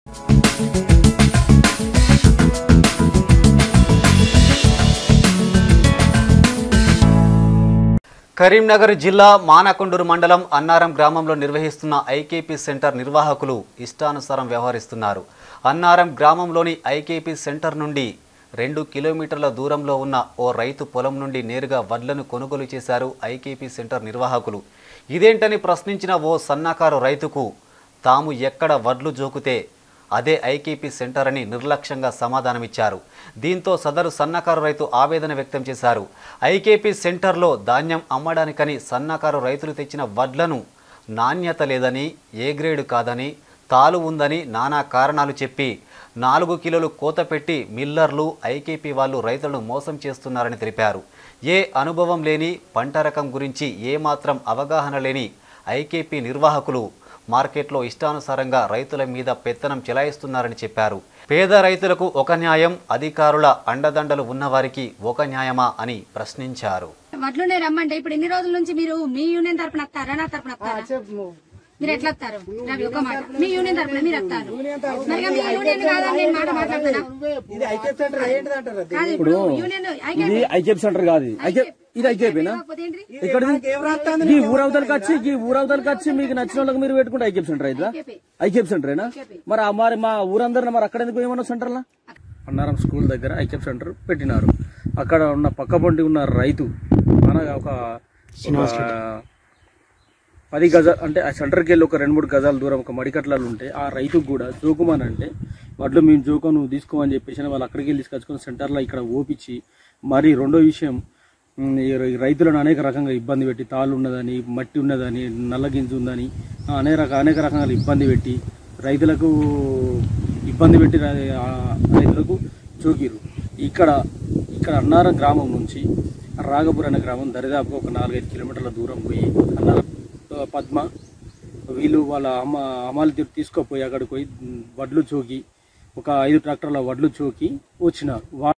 కరీంనగర్ జిల్లా మానకొండూరు మండలం అన్నారం గ్రామంలో నిర్వహిస్తున్న ఐకేపీ సెంటర్ నిర్వాహకులు ఇష్టానుసారం వ్యవహరిస్తున్నారు అన్నారం గ్రామంలోని ఐకేపీ సెంటర్ నుండి రెండు కిలోమీటర్ల దూరంలో ఉన్న ఓ రైతు పొలం నుండి నేరుగా వడ్లను కొనుగోలు చేశారు ఐకేపీ సెంటర్ నిర్వాహకులు ఇదేంటని ప్రశ్నించిన ఓ సన్నకారు రైతుకు తాము ఎక్కడ వడ్లు జోకుతే అదే ఐకేపీ సెంటర్ అని నిర్లక్ష్యంగా సమాధానమిచ్చారు దీంతో సదరు సన్నకారు రైతు ఆవేదన వ్యక్తం చేశారు ఐకేపీ సెంటర్లో ధాన్యం అమ్మడానికని సన్నకారు రైతులు తెచ్చిన వడ్లను నాణ్యత లేదని ఏ గ్రేడ్ కాదని తాలు ఉందని నానా కారణాలు చెప్పి నాలుగు కిలోలు కోత పెట్టి మిల్లర్లు ఐకేపీ వాళ్ళు రైతులను మోసం చేస్తున్నారని తెలిపారు ఏ అనుభవం లేని పంట రకం గురించి ఏమాత్రం అవగాహన లేని ఐకేపీ నిర్వాహకులు మార్కెట్లో ఇష్టానుసారంగా రైతుల మీద పెత్తనం చెలాయిస్తున్నారని చెప్పారు పేద రైతులకు ఒక న్యాయం అధికారుల అండదండలు ఉన్నవారికి ఒక న్యాయమా అని ప్రశ్నించారు వడ్లునే రమ్మంటే ఇప్పుడు ఎన్ని రోజుల నుంచి మీరు మీ యూనియన్ తరపున వస్తారా నా తరపున వస్తారా మీరు ఎట్లా వస్తారు రవి ఒక మాట మీ యూనియన్ తరపున మీరు వస్తారు మరి ఇక మీ యూనియన్ కాదని నేను మాట మాట్లాడతానా ఇది ఐక్యప్ సెంటర్ ఏంటిదంటారు అది కాదు ఇప్పుడు యూనియన్ ఇది ఐకేప్ సెంటర్ కాదు ఇది. ఐకేప్ ఇది ఐకేపేనా కాకపోతే ఏంటి ఎక్కడిది ఏం రాస్తాంది ఈ ఊరవతలకి వచ్చి ఈ ఊరవతలకి వచ్చి మీకు నచ్చిన వాళ్ళకి మీరు పెట్టుకుంటే ఐకేప్ సెంటర్ అయితే ఐకేప్ సెంటరేనా మరి ఆ మరి మా ఊరందరిని మరి అక్కడ ఎందుకు ఏమన్నా సెంటర్లా అన్నారం స్కూల్ దగ్గర ఐకేప్ సెంటర్ పెట్టినారు అక్కడ ఉన్న పక్క పొంటి ఉన్న రైతు అనగా ఒక ఒక పది గజ అంటే ఆ సెంటర్కి వెళ్ళి ఒక రెండు మూడు గజాల దూరం ఒక మడికట్లలో ఉంటే ఆ రైతుకు కూడా జోకుమని అంటే వడ్లు మేము జోకం నువ్వు తీసుకోమని చెప్పేసి వాళ్ళు అక్కడికి వెళ్ళి తీసుకొచ్చుకొని సెంటర్లో ఇక్కడ ఓపించి మరి రెండో విషయం ఉమ్, ఈ రై- రైతులను అనేక రకంగా ఇబ్బంది పెట్టి తాళ్ళు ఉన్నదని మట్టి ఉన్నదని నల్లగింజ ఉందని ఆ, అనేక రక- అనేక రకంగా ఇబ్బంది పెట్టి రైతులకు ఇబ్బంది పెట్టి రై- ఆ రైతులకు చోకిరు ఇక్కడ ఇక్కడ అన్నారం గ్రామం నుంచి రాగపూర్ అనే గ్రామం దరిదాపుగా ఒక నాలుగైదు కిలోమీటర్ల దూరం పోయి అన్నారం ఆ, పద్మ వీళ్ళు వాళ్ళ అమ్మ అమ్మాలు తీరు తీసుకుపోయి అక్కడికి పోయి ఉమ్, వడ్లు చోకి ఒక ఐదు ట్రాక్టర్ల వడ్లు చోకి వచ్చినారు వా-